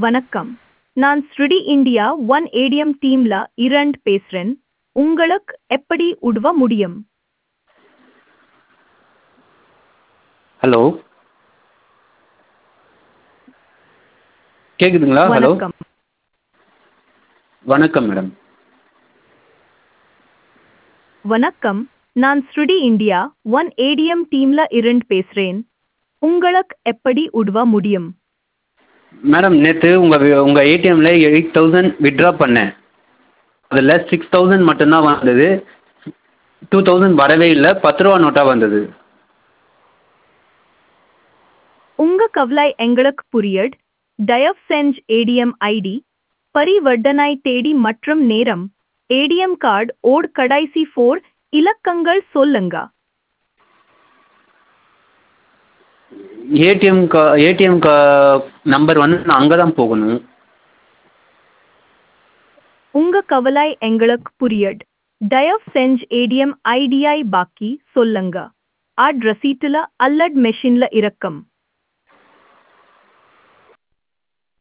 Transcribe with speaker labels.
Speaker 1: வணக்கம் நான் ஸ்ருடி இந்தியா ஒன் ஏடிஎம் டீம்ல இரண்ட் பேசுறேன் உங்களுக்கு எப்படி உதவ முடியும்
Speaker 2: ஹலோ கேட்குதுங்களா ஹலோ
Speaker 1: வணக்கம்
Speaker 2: வணக்கம் மேடம்
Speaker 1: வணக்கம் நான் ஸ்ருடி இந்தியா ஒன் ஏடிஎம் டீம்ல இரண்ட் பேசுறேன் உங்களுக்கு எப்படி உதவ முடியும்
Speaker 2: மேடம் நேற்று உங்கள் உங்கள் ஏடிஎம்மில் எயிட் தௌசண்ட் வித்ட்ரா பண்ணேன் அதில் சிக்ஸ் தௌசண்ட் மட்டும்தான் வந்தது டூ தௌசண்ட் வரவே இல்லை பத்து ரூபா நோட்டாக வந்தது
Speaker 1: உங்க கவலை எங்களுக்கு புரியட் தயவு செஞ்சு ஏடிஎம் ஐடி பரிவர்த்தனை தேதி மற்றும் நேரம் ஏடிஎம் கார்டு ஓட் கடைசி ஃபோர் இலக்கங்கள் சொல்லுங்க
Speaker 2: ஏடிஎம் கா ஏடிஎம் கா நம்பர் வந்து நான் அங்கே தான் போகணும்
Speaker 1: உங்க கவலை எங்களுக்கு புரியட் தயவு செஞ்சு ஏடிஎம் ஐடிஐ பாக்கி சொல்லுங்க ஆட் ரசீட்டுல அல்லட் மெஷின்ல இறக்கம்